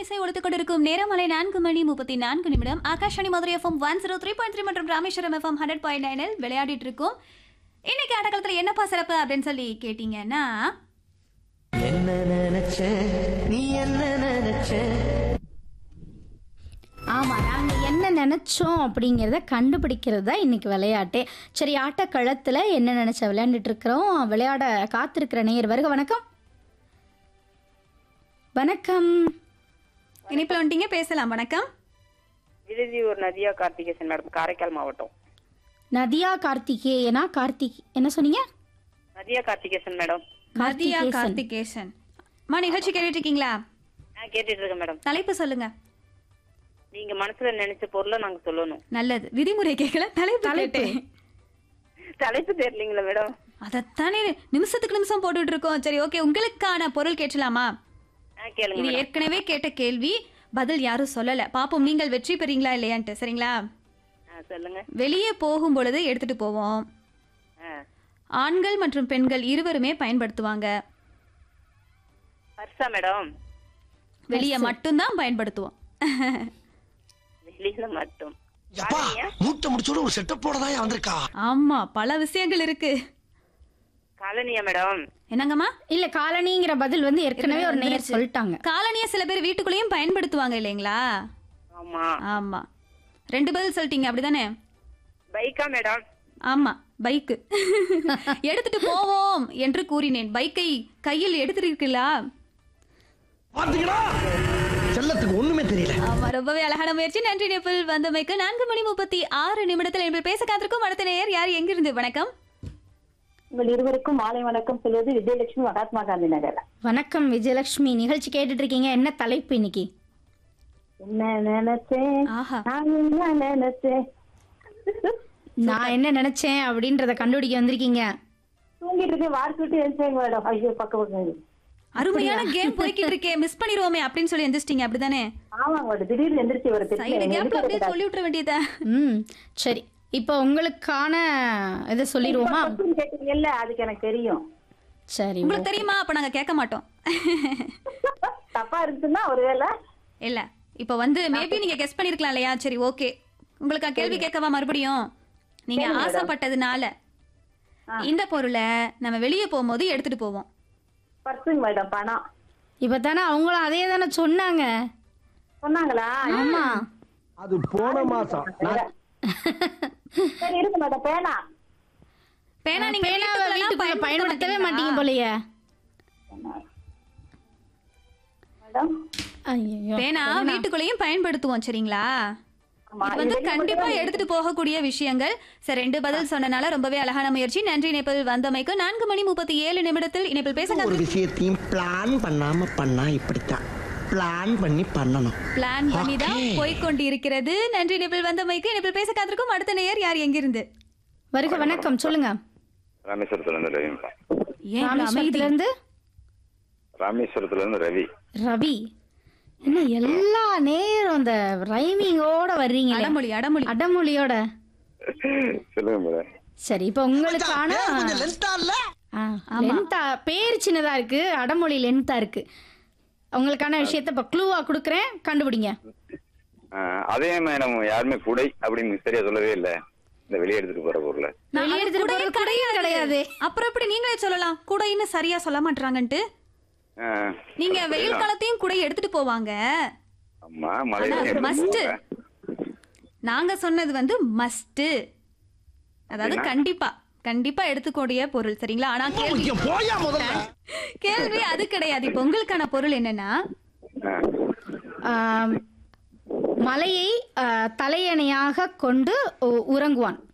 இசை ஒழித்துக் கொண்டிருக்கும் நேரமலை நான்கு மணி முப்பத்தி நான்கு நிமிடம் Akashvani Madurai FM one zero three point three மற்றும் ராமேஸ்வரம் எஃப்எம் ஹண்ட்ரட் பாயிண்ட் நைனில் விளையாடிட்டு இருக்கோம் இன்னைக்கு ஆட்டக்காலத்தில் என்னப்பா சிறப்பு அப்படின்னு சொல்லி கேட்டீங்கன்னா என்ன நினைச்ச நீ என்ன நினைச்ச ஆமா நாங்க என்ன நினைச்சோம் அப்படிங்கறத கண்டுபிடிக்கிறது தான் இன்னைக்கு விளையாட்டே சரி ஆட்டக்களத்துல என்ன நினைச்ச விளையாண்டுட்டு இருக்கிறோம் விளையாட காத்திருக்கிற நேயர் வருக வணக்கம் வணக்கம் இனிப்பில் வந்துட்டீங்க பேசலாம் வணக்கம் விருதியூர் நதியா கார்த்திகேசன் மேடம் காரைக்கால் மாவட்டம் நதியா கார்த்திகேயனா கார்த்திக் என்ன சொன்னீங்க நதியா கார்த்திகேசன் மேடம் மதியா கார்த்திகேசன். கார்த்திகேசன் அம்மா நிகழ்ச்சி கேட்டுட்டு இருக்கீங்களா நான் கேட்டுட்டு இருக்கேன் மேடம் தலைப்பு சொல்லுங்க நீங்க மனசுல நினைச்ச பொருளை நாங்க சொல்லணும் நல்லது விதிமுறை கேட்கல தலைப்பு தலைப்பு. கேட்டேன் தலைப்பு தெரியலீங்களா மேடம் அதைத்தானே நிமிஷத்துக்கு நிமிஷம் போட்டுட்டு இருக்கோம் சரி ஓகே உங்களுக்கான பொருள் கேட்கலாமா ஆ கேளுங்க இது மேடம் ஏற்கனவே கேட்ட கேள்வி பதில் யாரும் சொல்லல பாப்போம் நீங்கள் வெற்றி பெறீங்களா இல்லையான்ட்டு சரிங்களா ஆ சொல்லுங்க வெளியே போகும் பொழுது எடுத்துட்டு போவோம் ஆ ஆண்கள் மற்றும் பெண்கள் இருவருமே பயன்படுத்துவாங்க பர்ஸா மேடம் வெளியே மட்டும்தான் பயன்படுத்துவோம் வெளியில மட்டும் எப்பா மூட்டை முடிச்சோட ஒரு செட்டப்போட தான் வந்திருக்கா ஆமா பல விஷயங்கள் இருக்கு காலனியா மேடம் என்னங்கம்மா இல்ல காலனிங்கிற பதில் வந்து ஏற்கனவே ஒரு நேயர் சொல்லிட்டாங்க காலனியை சில பேர் வீட்டுக்குள்ளேயும் பயன்படுத்துவாங்க இல்லைங்களா ஆமா ஆமா ரெண்டு பதில் சொல்லிட்டீங்க அப்படிதானே பைக்கா மேடம் ஆமா பைக்கு எடுத்துட்டு போவோம் என்று கூறினேன் பைக்கை கையில் எடுத்துருக்கீங்களா பாத்தீங்களா செல்லத்துக்கு ஒண்ணுமே தெரியல ஆமா ரொம்பவே அழகான முயற்சி நன்றி நேபிள் வந்தமைக்கு நான்கு மணி முப்பத்தி ஆறு நிமிடத்தில் என்பது பேச காத்திருக்கும் அடுத்த நேயர் யார் எங்கிருந்து வணக்கம் உங்கள் இருவருக்கும் மாலை வணக்கம் சொல்வது விஜயலட்சுமி மகாத்மா காந்தி நகர் வணக்கம் விஜயலட்சுமி நிகழ்ச்சி கேட்டுட்டு இருக்கீங்க என்ன தலைப்பு இன்னைக்கு என்ன நினைச்சேன் ஆஹா நான் என்ன நினைச்சேன் நான் என்ன நினைச்சேன் அப்படின்றத கண்டுபிடிக்க வந்திருக்கீங்க தூங்கிட்டு இருக்கேன் வாரி சுட்டு எழுச்சேங்க மேடம் ஐயோ பக்க பக்கம் அருமையான கேம் போய்கிட்டு இருக்கே மிஸ் பண்ணிடுவோமே அப்படின்னு சொல்லி எந்திரிச்சிட்டீங்க அப்படிதானே ஆமாங்க மேடம் திடீர்னு எந்திரிச்சு ஒரு சைடு கேப்ல அப்படியே சொல்லி விட்டுற வேண்டியதா ம் சரி இப்போ உங்களுக்கான இதை சொல்லிடுவோமா கேட்டீங்கல்ல அதுக்கு எனக்கு தெரியும் சரி உங்களுக்கு தெரியுமா அப்ப நாங்க கேட்க மாட்டோம் தப்பா இருக்குன்னா ஒருவேளை இல்ல இப்ப வந்து மேபி நீங்க கெஸ் பண்ணிருக்கலாம் இல்லையா சரி ஓகே உங்களுக்கு கேள்வி கேட்கவா மறுபடியும் நீங்க ஆசைப்பட்டதுனால இந்த பொருளை நம்ம வெளியே போகும்போது எடுத்துட்டு போவோம் பர்சுங்க மேடம் பணம் இப்போ தானே அவங்களும் அதே தானே சொன்னாங்க சொன்னாங்களா ஆமா அது போன மாசம் நான் சரி இருக்கு மேடம் பேனா பேனா நீங்க பேனாவை வீட்டுக்குள்ளலாம் வீட்டுக்குள்ள பயன்படுத்தவே மாட்டீங்களா? மாட்டீங்க போலயே மேடம் ஐயோ பேனா வீட்டுக்குள்ளேயும் பயன்படுத்துவோம் சரிங்களா ஆமா, இது வந்து இது வெளிய கண்டிப்பா மட்டும் எடுத்துட்டு போகக்கூடிய விஷயங்கள் சரி ரெண்டு பதில் சொன்னனால ரொம்பவே அழகான முயற்சி நன்றி இணைப்பில் வந்தமைக்கு நான்கு மணி முப்பத்தி ஏழு நிமிடத்தில் இணைப்பில் பேச ஒரு விஷயத்தையும் பிளான் பண்ணாம பண்ணா இப்படித்தான் பிளான் பண்ணி பண்ணணும் பிளான் பண்ணி தான் Okay. போய்கொண்டு இருக்கிறது நன்றி இணைப்பில் வந்தமைக்கு இணைப்பில் பேச காத்திருக்கும் அடுத்த நேயர் யார் எங்கிருந்து வருக வணக்கம் சொல்லுங்க ராமேஸ்வரத்துல இருந்து ரவிப்பா ஏன் இவ்வளவு அமைதி ராமேஸ்வரத்துல இருந்து ராமேஸ்வரத்துல இருந்து ரவி ரவி என்ன எல்லா நேரம் அந்த ரைமிங்கோட வர்றீங்க அடமொழி அடமொழி அடமொழியோட சொல்லுங்க மேடம் சரி இப்போ உங்களுக்கான பேர் கொஞ்சம் லென்த்தா இல்ல லென்த்தா பேர் சின்னதா இருக்கு அடமொழி லென்த்தா இருக்கு உங்களுக்கான விஷயத்த இப்போ க்ளூவா கொடுக்குறேன் கண்டுபிடிங்க ஆஹ், அதே மேடம் யாருமே குடை அப்படின்னு சரியா சொல்லவே இல்ல இந்த வெளியே எடுத்துட்டு போற பொருளை நான் வெளியே அது எடுத்துட்டு கூடயே போறது கூடயே கிடையாது. அப்புறம் எப்படி நீங்களே சொல்லலாம் கூடைன்னு சரியா சொல்ல மாட்டாங்கன்ட்டு ஆஹ், நீங்க வெயில் காலத்தையும் கூட எடுத்துட்டு போவாங்க ஆமா ஆனா மழை மஸ்ட் நாங்க சொன்னது வந்து மஸ்ட் அதாவது கண்டிப்பா கண்டிப்பா எடுத்துக்கூடிய பொருள் சரிங்களா ஆனா கேள்வி கொஞ்சம் போயா முதல்ல கேள்வி அது கிடையாது இப்ப உங்களுக்கான பொருள் என்னன்னா ஆம், மலையை ஆ, தலையணையாக கொண்டு உ- உறங்குவான்